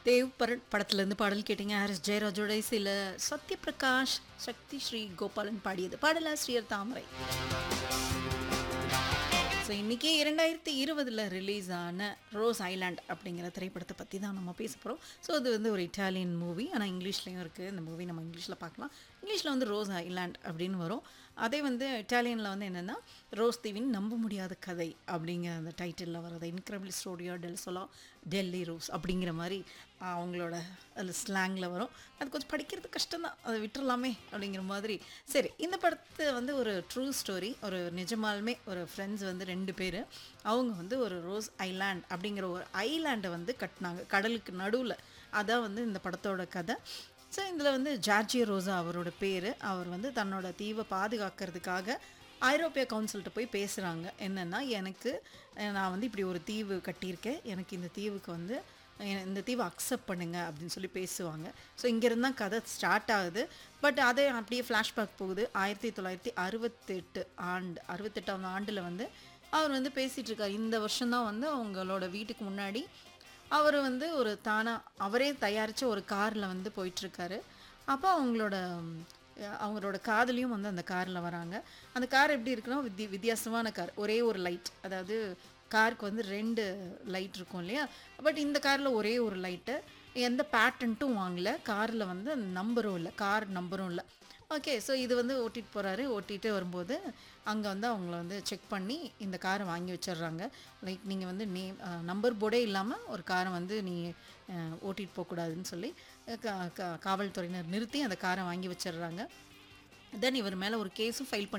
தேவ் பரட் படத்துலேருந்து பாடல் கேட்டீங்க ஹாரிஸ் ஜெயராஜோட இசையில் சத்யபிரகாஷ் சக்தி ஸ்ரீ கோபாலன் பாடியது பாடலாசிரியர் தாமரை ஸோ இன்றைக்கி இரண்டாயிரத்தி இருபதில் ரிலீஸ் ஆன ரோஸ் ஐலாண்ட் அப்படிங்கிற திரைப்படத்தை பற்றி தான் நம்ம பேச போகிறோம் ஸோ அது வந்து ஒரு இட்டாலியன் மூவி ஆனால் இங்கிலீஷ்லேயும் இருக்குது இந்த மூவி நம்ம இங்கிலீஷில் பார்க்கலாம் இங்கிலீஷில் வந்து ரோஸ் ஐலாண்ட் அப்படின்னு வரும் அதே வந்து இட்டாலியனில் வந்து என்னென்னா ரோஸ் தீவின் நம்ப முடியாத கதை அப்படிங்கிற அந்த டைட்டிலில் வர்றது இன்க்ரெபிள் ஸ்டோடியோ டெல் சொலா டெல்லி ரோஸ் அப்படிங்கிற மாதிரி அவங்களோட அதில் ஸ்லாங்கில் வரும் அது கொஞ்சம் படிக்கிறது கஷ்டம்தான் அதை விட்டுறலாமே அப்படிங்கிற மாதிரி சரி இந்த படத்தை வந்து ஒரு ட்ரூ ஸ்டோரி ஒரு நிஜமாலுமே ஒரு ஃப்ரெண்ட்ஸ் வந்து ரெண்டு பேர் அவங்க வந்து ஒரு ரோஸ் ஐலாண்ட் அப்படிங்கிற ஒரு ஐலாண்டை வந்து கட்டினாங்க கடலுக்கு நடுவில் அதான் வந்து இந்த படத்தோட கதை ஸோ இதில் வந்து ஜார்ஜியோ ரோசா அவரோட பேர் அவர் வந்து தன்னோட தீவை பாதுகாக்கிறதுக்காக ஐரோப்பிய கவுன்சில்கிட்ட போய் பேசுகிறாங்க என்னென்னா எனக்கு அஹ், நான் வந்து இப்படி ஒரு தீவு கட்டியிருக்கேன் எனக்கு இந்த தீவுக்கு வந்து எ- இந்த தீவை அக்செப்ட் பண்ணுங்க அப்படின்னு சொல்லி பேசுவாங்க ஸோ இங்கேருந்து தான் கதை ஸ்டார்ட் ஆகுது பட் அதே அப்படியே ஃப்ளாஷ்பேக் போகுது ஆயிரத்தி தொள்ளாயிரத்தி அறுபத்தெட்டு ஆண்டு அறுபத்தெட்டாம் ஆண்டில் வந்து அவர் வந்து பேசிகிட்டு இருக்கார் இந்த வருஷம்தான் வந்து அவங்களோட வீட்டுக்கு முன்னாடி அவர் வந்து ஒரு தானாக அவரே தயாரித்த ஒரு காரில் வந்து போயிட்டுருக்காரு அப்போ அவங்களோட ம், அவங்களோட காதலியும் வந்து அந்த காரில் வராங்க அந்த கார் எப்படி இருக்குன்னா வித்தி வித்தியாசமான கார் ஒரே ஒரு லைட் அதாவது காருக்கு வந்து ரெண்டு லைட் இருக்கும் இல்லையா பட் இந்த காரில் ஒரே ஒரு லைட்டு எந்த பேட்டன்ட்டும் வாங்கல காரில் வந்து நம்பரும் இல்லை கார் நம்பரும் இல்லை ஓகே ஸோ இது வந்து ஓட்டிகிட்டு போகிறாரு ஓட்டிகிட்டு வரும்போது அங்கே வந்து அவங்கள வந்து செக் பண்ணி இந்த காரை வாங்கி வச்சிடுறாங்க லைக் நீங்கள் வந்து நேம் நம்பர் போர்டே இல்லாமல் ஒரு காரை வந்து நீ அஹ், ஓட்டிகிட்டு போகக்கூடாதுன்னு சொல்லி அஹ், கா- கா- காவல்துறையினர் நிறுத்தி அந்த காரை வாங்கி வச்சிடுறாங்க தென் இவர் மேலே ஒரு கேஸும் ஃபைல் பண்ணி